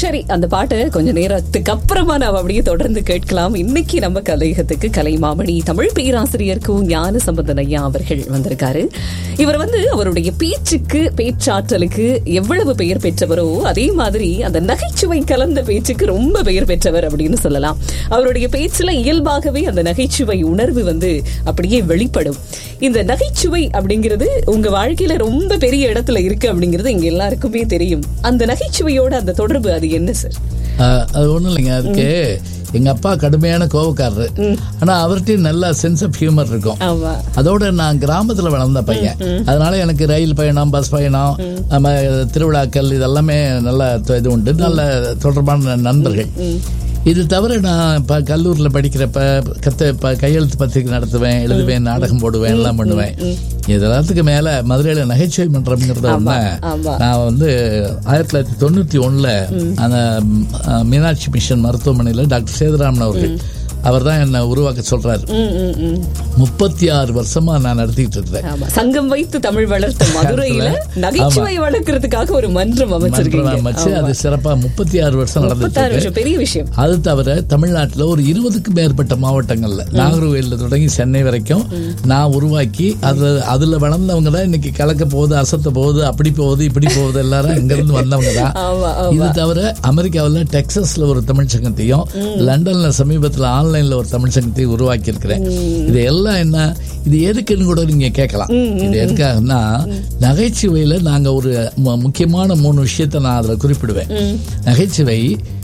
சரி அந்த பாட்டை கொஞ்ச நேரத்துக்கு அப்புறமா நாம் அப்படியே தொடர்ந்து கேட்கலாம் இன்னைக்கு நம்ம கலையகத்துக்கு கலைமாமணி தமிழ் பேராசிரியர் கு ஞான சம்பந்தன் ஐயா அவர்கள் வந்திருக்காரு இவர் வந்து அவருடைய பேச்சுக்கு பேச்சாற்றலுக்கு எவ்வளவு பெயர் பெற்றவரோ அதே மாதிரி அந்த நகைச்சுவை கலந்த பேச்சுக்கு ரொம்ப பெயர் பெற்றவர் அப்படின்னு சொல்லலாம் அவருடைய பேச்சுல இயல்பாகவே அந்த நகைச்சுவை உணர்வு வந்து அப்படியே வெளிப்படும் இந்த நகைச்சுவை அப்படிங்கிறது உங்க வாழ்க்கையில ரொம்ப பெரிய இடத்துல இருக்கு அப்படிங்கிறது இங்க எல்லாருக்குமே தெரியும் அந்த நகைச்சுவையோட அந்த தொடர்பு அது என்ன சார் ஆஹ், அது ஒண்ணும் இல்லைங்க அதுக்கு எங்க அப்பா கடுமையான கோவக்காரரு ஆனா அவர்கிட்ட நல்ல சென்ஸ் ஆஃப் ஹியூமர் இருக்கும் ஆமா அதோட நான் கிராமத்துல வளர்ந்த பையன் அதனால எனக்கு ரயில் பயணம் பஸ் பயணம் நம்ம திருவிழாக்கள் இதெல்லாமே நல்ல த- இது உண்டு நல்ல தொடர்பான நண்பர்கள் இது தவிர நான் இப்போ கல்லூரியில் படிக்கிறப்ப கத்த இப்போ கையெழுத்து பத்திரிக்கை நடத்துவேன் எழுதுவேன் நாடகம் போடுவேன் எல்லாம் பண்ணுவேன் இது எல்லாத்துக்கு மேல மதுரையில நகைச்சுவை மன்றம்ங்கிறத ஒண்ணு ஆமா. நான் வந்து ஆயிரத்தி தொள்ளாயிரத்தி தொண்ணூத்தி ஒண்ணுல அந்த ம், அஹ், மீனாட்சி மிஷன் மருத்துவமனையில டாக்டர் சேதுராமன் அவர்கள் அவர் தான் என்ன உருவாக்க சொல்றாரு ம், ம், ம். முப்பத்தி ஆறு வருஷமா நான் நடத்திட்டு இருக்கிறேன் ஆமா சங்கம் வைத்து தமிழ் வளர்த்த மதுரையில நகைச்சுவை வளர்க்கறதுக்காக ஒரு மன்றம் மன்றம் அமைச்சிருக்கீங்க அமைச்சு அது சிறப்பா முப்பத்தி ஆறு வருஷம் நடந்துட்டு முப்பத்தாறு இருக்கு வருஷம் பெரிய விஷயம் அது தவிர தமிழ்நாட்டுல ஒரு இருபதுக்கும் மேற்பட்ட மாவட்டங்கள்ல நாகர்கோயில்ல தொடங்கி சென்னை வரைக்கும் நான் உருவாக்கி அது அதுல வளர்ந்தவங்க தான் இன்னைக்கு கலக்க போகுது அசத்த போகுது அப்படி போகுது இப்படி போகுது எல்லாரும் இங்க இருந்து வந்தவங்க தான் ஆமா இது தவிர அமெரிக்காவுல டெக்சாஸ்ல ஒரு தமிழ் சங்கத்தையும் லண்டன்ல சமீபத்துல ஆன்லைன்ல ஒரு தமிழ் சங்கத்தையும் உருவாக்கி இருக்கிறேன் இது எல்லாம் என்ன இது எதுக்குன்னு கூட நீங்க கேட்கலாம் இது எதுக்காகன்னா நகைச்சுவையில நாங்க ஒரு மு- முக்கியமான மூணு விஷயத்தை நான் அதுல குறிப்பிடுவேன் நகைச்சுவை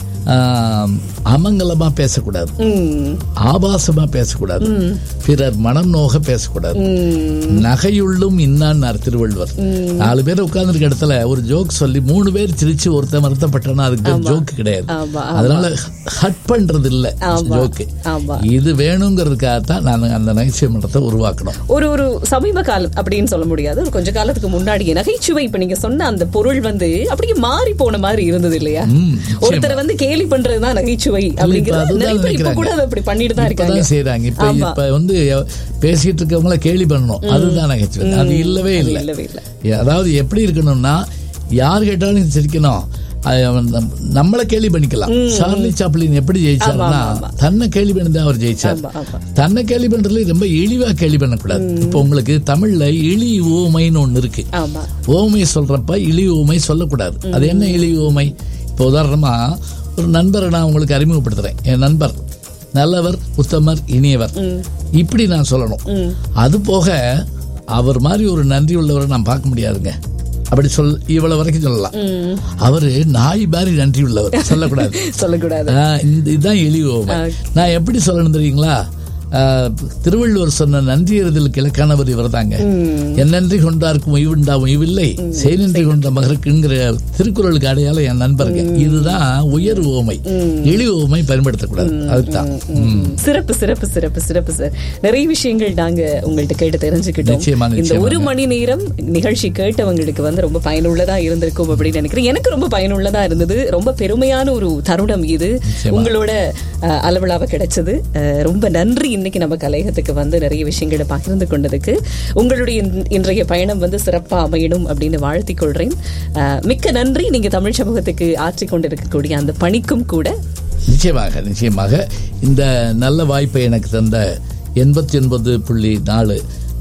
ஆம், அமங்கலமா பேசக்கூடாது ம், ஆபாசமா பேசக்கூடாது பிறர் மனம் நோக பேசக்கூடாது நகையுள்ளும் இன்னான்னார் திருவள்ளுவர் நாலு பேர் உட்கார்ந்துருக்க இடத்துல ஒரு ஜோக் சொல்லி மூணு பேர் சிரிச்சு ஒருத்தன் வருத்தப்பட்டனா அதுக்கு பேர் ஜோக் கிடையாது ஆமா, அதனால ஹட் பண்றது இல்ல ஜோக்கு ஆமா இது வேணுங்கிறதுக்காகத்தான் நான் அந்த நகைச்சுவை மன்றத்தை உருவாக்கணும் ஒரு ஒரு சமீப காலம் அப்படின்னு சொல்ல முடியாது ஒரு கொஞ்ச காலத்துக்கு முன்னாடி நகைச்சுவை இப்ப நீங்க சொன்ன அந்த பொருள் வந்து அப்படியே மாறி போன மாதிரி இருந்தது இல்லையா ம், நிச்சயமா. ஒருத்தரை வந்து கேலி பண்றதுதான் நகைச்சுவை இல்ல, இப்ப அப்படிங்கிறது அதுதான் நிறைய பேர் இப்ப கூட நினைக்கிறாங்க. அதை அப்படி பண்ணிட்டு தான் இருக்காங்க இப்பதான் செய்யறாங்க இப்ப ஆமா. இப்ப வந்து பேசிட்டு இருக்கவங்கள கேலி பண்ணணும் அதுதான் நகைச்சுவை அது இல்லவே அது இல்லை இல்லவே இல்ல அதாவது எப்படி இருக்கணும்னா யார் கேட்டாலும் சிரிக்கணும் அது அவன் நம்- நம்மள கேலி பண்ணிக்கலாம் சார்லி சாப்ளின் எப்படி ஜெயிச்சாருன்னா தன்னை கேலி பண்ணி தான் அவர் ஜெயிச்சார் ஆமா ஆமா தன்னை கேலி பண்றதுல ரொம்ப இழிவா கேலி பண்ணக்கூடாது இப்போ உங்களுக்கு தமிழ்ல இழி ஓமைன்னு ஒண்ணு இருக்கு ஆமா ஓமை சொல்றப்ப இழி ஓமை சொல்லக்கூடாது அது என்ன இழி ஓமை இப்போ உதாரணமா ஒரு நண்பரை நான் உங்களுக்கு அறிமுகப்படுத்துறேன் என் நண்பர் நல்லவர் உத்தமர் இனியவர் இப்படி நான் சொல்லணும் அது போக அவர் மாதிரி ஒரு நன்றி உள்ளவரை நான் பார்க்க முடியாதுங்க அப்படி சொல் இவ்வளவு வரைக்கும் சொல்லலாம் அவரு நாய் மாதிரி நன்றி உள்ளவர் சொல்லக்கூடாது சொல்லக்கூடாது ஆ, இந்த இதுதான் எளிய ஓமை நான் எப்படி சொல்லணும் தெரியுங்களா ஆ, திருவள்ளுவர் சொன்ன நன்றி எறிதலுக்கு இலக்கானவர் இவர் தாங்க என் நன்றி கொண்டார்க்கும் உய்வுண்டா உய்வில்லை செய் நன்றி கொண்ட மகருக்குங்கிற திருக்குறளுக்கு அடையாளம் என் நண்பருங்க இதுதான் உயர் ஓமை எளிய ஓமை பயன்படுத்தக்கூடாது அதுதான் ம். சிறப்பு சிறப்பு சிறப்பு சிறப்பு சார் நிறைய விஷயங்கள் நாங்க உங்கள்ட்ட கேட்டு தெரிஞ்சுக்கிட்டோம் நிச்சயமா, இந்த நிச்சயமா. ஒரு மணி நேரம் நிகழ்ச்சி கேட்டவங்களுக்கு வந்து ரொம்ப பயனுள்ளதா இருந்திருக்கும் அப்படின்னு நினைக்கிறேன் எனக்கு ரொம்ப பயனுள்ளதா இருந்தது ரொம்ப பெருமையான ஒரு தருணம் இது நிச்சயமா. உங்களோட அஹ், அளவலாவ கிடைச்சது அஹ், ரொம்ப நன்றி இன்னைக்கு நம்ம கலையகத்துக்கு வந்து நிறைய விஷயங்களை பகிர்ந்து கொண்டதுக்கு உங்களுடைய இன்- இன்றைய பயணம் வந்து சிறப்பா அமையணும் அப்படின்னு வாழ்த்திக் கொள்றேன் அஹ், மிக்க நன்றி நீங்க தமிழ் சமூகத்துக்கு ஆற்றிக் கொண்டிருக்கக்கூடிய அந்த பணிக்கும் கூட நிச்சயமாக நிச்சயமாக இந்த நல்ல வாய்ப்பை எனக்கு தந்த எண்பத்தி ஒன்பது புள்ளி நாலு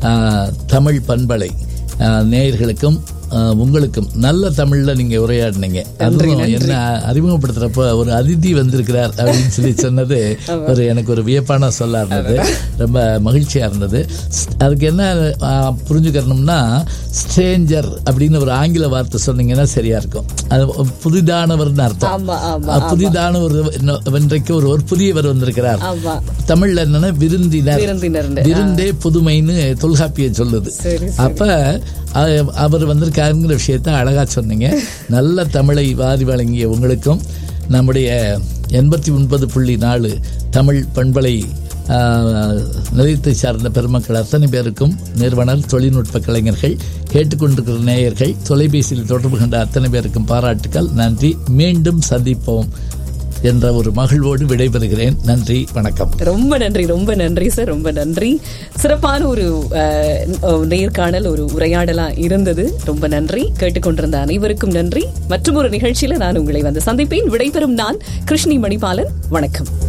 தமிழ் பண்பலை ஆ, நேயர்களுக்கும் ஆ, உங்களுக்கும் நல்ல தமிழ்ல நீங்க உரையாடினீங்க அதுவும் என்ன அறிமுகப்படுத்துறப்ப ஒரு அதிதி வந்திருக்கிறார் அப்படின்னு சொல்லி சொன்னது ஒரு எனக்கு ஒரு வியப்பான சொல்லா இருந்தது ரொம்ப மகிழ்ச்சியா இருந்தது ஸ்- அதுக்கு என்ன ஆ, புரிஞ்சுக்கணும்னா ஸ்ட்ரேஞ்சர் அப்படின்னு ஒரு ஆங்கில வார்த்தை சொன்னீங்கன்னா சரியா இருக்கும் அது புதிதானவர்னு அர்த்தம் ஆமா ஆமா அஹ் புதிதான ஒரு இன்ன- இன்றைக்கு ஒரு ஒரு புதியவர் வந்திருக்கிறார் ஆமா தமிழ்ல என்னன்னா விருந்தினர் விருந்தினர்னு. விருந்தே புதுமைன்னு தொல்காப்பிய சொல்லுது சரி, அப்ப அ- அவர் வந்திருக்காருங்கிற விஷயத்த அழகா சொன்னீங்க நல்ல தமிழை வாரி வழங்கிய உங்களுக்கும் நம்முடைய எண்பத்தி ஒன்பது புள்ளி நாலு தமிழ் பண்பலை ஆ, நிலையத்தை சார்ந்த பெருமக்கள் அத்தனை பேருக்கும் நிறுவனர் தொழில்நுட்ப கலைஞர்கள் கேட்டுக்கொண்டிருக்கிற நேயர்கள் தொலைபேசியில் தொடர்பு கொண்ட அத்தனை பேருக்கும் பாராட்டுக்கள் நன்றி மீண்டும் சந்திப்போம் என்ற ஒரு மகிழ்வோடு விடைபெறுகிறேன் நன்றி வணக்கம் ரொம்ப நன்றி ரொம்ப நன்றி சார் ரொம்ப நன்றி சிறப்பான ஒரு அஹ், நேர்காணல் ஒரு உரையாடலா இருந்தது ரொம்ப நன்றி கேட்டுக்கொண்டிருந்த அனைவருக்கும் நன்றி மற்றும் ஒரு நிகழ்ச்சியில நான் உங்களை வந்து சந்திப்பேன் விடைபெறும் நான் கிருஷ்ணி மணிபாலன் வணக்கம்